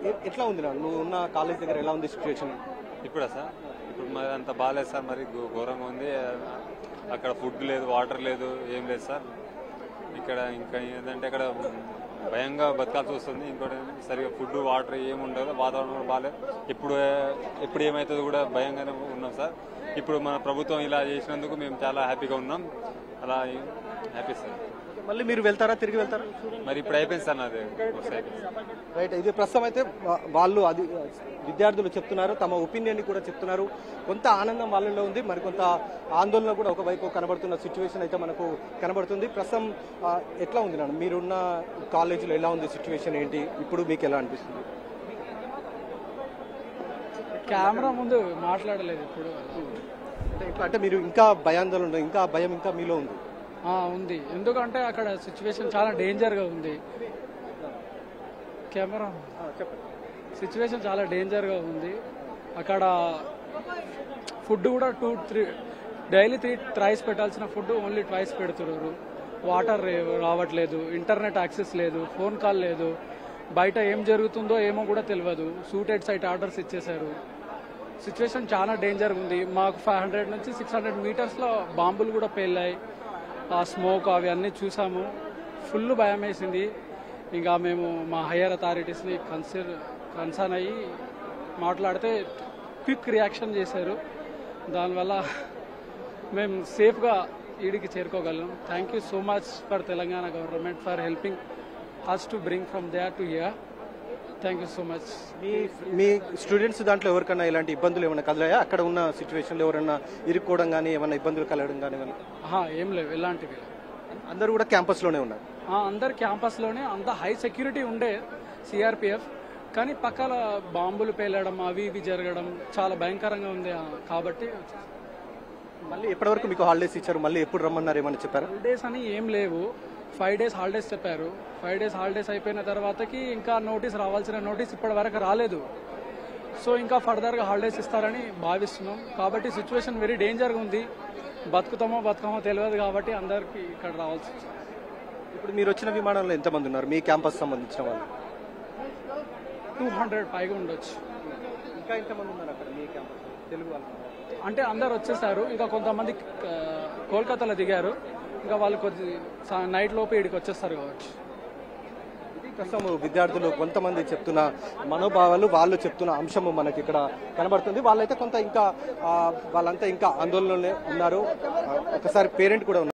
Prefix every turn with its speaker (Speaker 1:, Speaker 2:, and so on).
Speaker 1: ఎ- ఎట్లా ఉంది నా నువ్వు ఉన్న కాలేజ్ దగ్గర ఎలా ఉంది సిచ్యువేషన్
Speaker 2: ఇప్పుడా సార్ ఇప్పుడు మరి అంత బాగాలేదు సార్ మరి ఘో- ఘోరంగా ఉంది అక్కడ ఫుడ్ లేదు వాటర్ లేదు ఏం లేదు సార్ ఇక్కడ ఇంకా ఏంటంటే ఇక్కడ భయంగా బతకాల్సి వస్తుంది ఇంకోటి ఏంటంటే సరిగా ఫుడ్ వాటర్ ఏమి ఉండదు వాతావరణం కూడా బాగాలేదు ఇప్పుడు ఎప్పుడు ఏమవుతుందో కూడా భయంగానే ఉన్నాం సార్ ఇప్పుడు మన ప్రభుత్వం ఇలా చేసినందుకు మేము చాలా హ్యాపీగా ఉన్నాం అలా హ్యాపీ సార్
Speaker 1: మళ్ళీ మీరు వెళ్తారా తిరిగి వెళ్తారా
Speaker 2: మరి ఇప్పుడు అయిపోయింది సార్ నాది కోర్స్ అయిపోయింది
Speaker 1: రైట్ ఇది ప్రస్తుతం అయితే వా- వాళ్ళు అది విద్యార్థులు చెప్తున్నారు తమ ఒపీనియన్ కూడా చెప్తున్నారు కొంత ఆనందం వాళ్ళలో ఉంది మరి కొంత ఆందోళన కూడా ఒకవైపు కనబడుతున్న సిచ్యువేషన్ అయితే మనకు కనబడుతుంది ప్రస్తుతం ఆ, ఎట్లా ఉంది నాన్న మీరున్న కాలేజీలో ఎలా ఉంది సిచ్యువేషన్ ఏంటి ఇప్పుడు మీకు ఎలా అనిపిస్తుంది
Speaker 3: కెమెరా ముందు మాట్లాడలేదు ఇప్పుడు
Speaker 1: అంటే ఇప్పుడు అంటే మీరు ఇంకా భయాందోళన ఉంది, ఇంకా భయం ఇంకా మీలో ఉంది
Speaker 3: ఆ, ఉంది ఎందుకంటే అక్కడ సిచ్యువేషన్ చాలా డేంజర్గా ఉంది కెమెరా
Speaker 1: చెప్పండి
Speaker 3: సిచ్యువేషన్ చాలా డేంజర్గా ఉంది అక్కడ ఫుడ్ కూడా two three daily three thrice పెట్టాల్సిన ఫుడ్ ఓన్లీ ట్వైస్ పెడుతున్నారు వాటర్ రావట్లేదు ఇంటర్నెట్ యాక్సెస్ లేదు ఫోన్ కాల్ లేదు బయట ఏం జరుగుతుందో ఏమో కూడా తెలియదు సూటెడ్ సైట్ ఆర్డర్స్ ఇచ్చేశారు సిచ్యువేషన్ చాలా డేంజర్గా ఉంది మాకు ఫైవ్ హండ్రెడ్ నుంచి సిక్స్ హండ్రెడ్ మీటర్స్లో బాంబులు కూడా పేలాయి ఆ స్మోక్ అవి అన్నీ చూసాము ఫుల్ భయం వేసింది ఇంకా మేము మా హయ్యర్ అథారిటీస్ని కన్సిడర్ కన్సర్న్ అయ్యి మాట్లాడితే క్విక్ రియాక్షన్ చేశారు దానివల్ల మేము సేఫ్గా ఈడికి చేరుకోగలం thank you so much for Telangana government for helping us to bring from there to here thank you so much
Speaker 1: మీ మీ స్టూడెంట్స్ దాంట్లో ఎవరికైనా ఇలాంటి ఇబ్బందులు ఏమైనా కదిలాయా అక్కడ ఉన్న సిచ్యువేషన్లో ఎవరైనా ఇరుక్కోవడం కానీ ఏమైనా ఇబ్బందులు కలగడం కానీ ఏమైనా
Speaker 3: ఆహా, ఏం లేవు ఎలాంటివి లేవు.
Speaker 1: అందరూ కూడా క్యాంపస్లోనే ఉన్నారు
Speaker 3: ఆ, అందరు క్యాంపస్లోనే అంత హై సెక్యూరిటీ ఉండే సిఆర్పిఎఫ్ కానీ పక్కల బాంబులు పేలడం అవి ఇవి జరగడం చాలా భయంకరంగా ఉంది ఆ, కాబట్టి
Speaker 1: మళ్ళీ ఎప్పటివరకు మీకు హాలిడేస్ ఇచ్చారు మళ్ళీ ఎప్పుడు రమ్మన్నారు ఏమని చెప్పారు
Speaker 3: హాలిడేస్ అని ఏం లేవు ఫైవ్ డేస్ హాలిడేస్ చెప్పారు ఫైవ్ డేస్ హాలిడేస్ అయిపోయిన తర్వాతకి ఇంకా నోటీస్ రావాల్సిన నోటీస్ ఇప్పటి వరకు రాలేదు సో ఇంకా ఫర్దర్గా హాలిడేస్ ఇస్తారని భావిస్తున్నాం కాబట్టి సిచ్యువేషన్ వెరీ డేంజర్గా ఉంది బతుకుతామో బతుకమో తెలియదు కాబట్టి అందరికీ ఇక్కడ రావాల్సి వచ్చింది
Speaker 1: ఇప్పుడు మీరు వచ్చిన విమానంలో ఎంతమంది ఉన్నారు మీ క్యాంపస్ సంబంధించిన వాళ్ళు
Speaker 3: టూ హండ్రెడ్ పైగా ఉండొచ్చు
Speaker 1: ఇంకా ఎంతమంది ఉన్నారు అక్కడ మీ క్యాంపస్ తెలుగు వాళ్ళు
Speaker 3: అంటే అందరు వచ్చేసారు ఇంకా కొంతమంది ఆ, కోల్కతాలో దిగారు ఇంకా వాళ్ళు కొద్ది సా- నైట్ లోపు ఇక్కడికి వచ్చేస్తారు కావచ్చు
Speaker 1: ఇది ప్రస్తుతం విద్యార్థులు కొంతమంది చెప్తున్న మనోభావాలు వాళ్ళు చెప్తున్న అంశము మనకి ఇక్కడ కనబడుతుంది వాళ్ళైతే కొంత ఇంకా ఆ, వాళ్ళంతా ఇంకా ఆందోళనలోనే ఉన్నారు ఆ, ఒకసారి పేరెంట్ కూడా ఉన్నారు